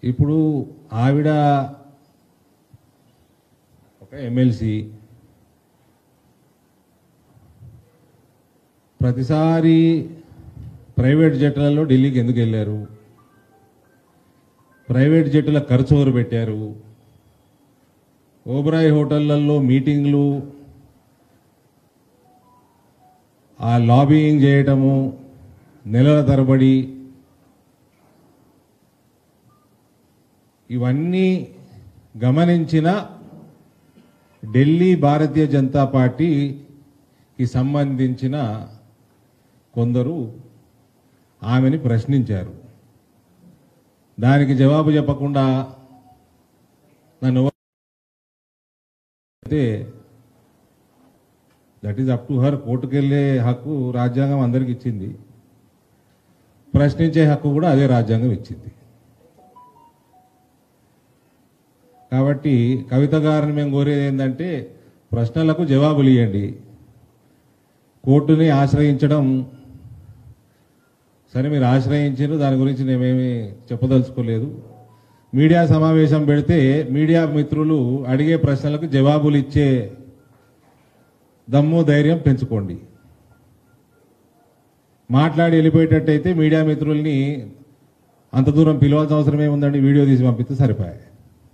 ఇప్పుడు ఆవిడ ఒక ఎమ్మెల్సీ ప్రతిసారి ప్రైవేట్ జట్లలో ఢిల్లీకి ఎందుకు వెళ్ళారు ప్రైవేట్ జట్టుల ఖర్చు ఎవరు పెట్టారు ఓబరాయ్ హోటళ్లలో మీటింగ్లు ఆ లాబింగ్ చేయటము నెలల తరబడి ఇవన్నీ గమనించిన ఢిల్లీ భారతీయ జనతా పార్టీకి సంబంధించిన కొందరు ఆమెని ప్రశ్నించారు దానికి జవాబు చెప్పకుండా నన్ను ఎవరు అయితే that is up to her కోర్టుకెళ్లే హక్కు రాజ్యాంగం అందరికి ఇచ్చింది ప్రశ్నించే హక్కు కూడా అదే రాజ్యాంగం ఇచ్చింది కాబట్టి కవిత గారిని మేము కోరేది ఏంటంటే ప్రశ్నలకు జవాబులు ఇవ్వండి కోర్టుని ఆశ్రయించడం సరే మీరు ఆశ్రయించారు దాని గురించి నేనేమి చెప్పదలుచుకోలేదు మీడియా సమావేశం పెడితే మీడియా మిత్రులు అడిగే ప్రశ్నలకు జవాబులు ఇచ్చే దమ్ము ధైర్యం పెంచుకోండి మాట్లాడి వెళ్ళిపోయేటట్టయితే మీడియా మిత్రుల్ని అంత దూరం పిలవాల్సిన అవసరం ఏముందండి వీడియో తీసి పంపిస్తే సరిపోయాయి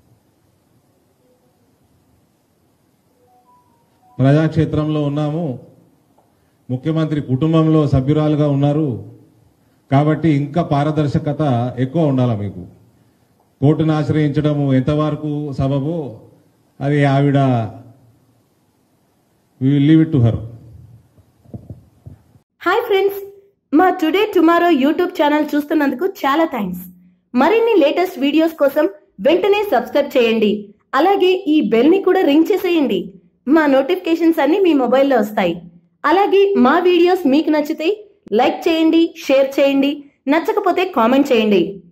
ప్రజాక్షేత్రంలో ఉన్నాము ముఖ్యమంత్రి కుటుంబంలో సభ్యురాలుగా ఉన్నారు కాబట్టి ఇంకా పారదర్శకత ఎక్కువ ఉండాలి మీకు కోర్టును ఆశ్రయించడము ఎంతవరకు సబబో అది ఆవిడ leave it to her hi friends మా టుడే టుమారో యూట్యూబ్ ఛానల్ చూస్తున్నందుకు చాలా థ్యాంక్స్ మరిన్ని లేటెస్ట్ వీడియోస్ కోసం వెంటనే సబ్స్క్రైబ్ చేయండి అలాగే ఈ బెల్ ని కూడా రింగ్ చేసేయండి మా నోటిఫికేషన్స్ అన్ని మీ మొబైల్లో వస్తాయి అలాగే మా వీడియోస్ మీకు నచ్చితే లైక్ చేయండి షేర్ చేయండి నచ్చకపోతే కామెంట్ చేయండి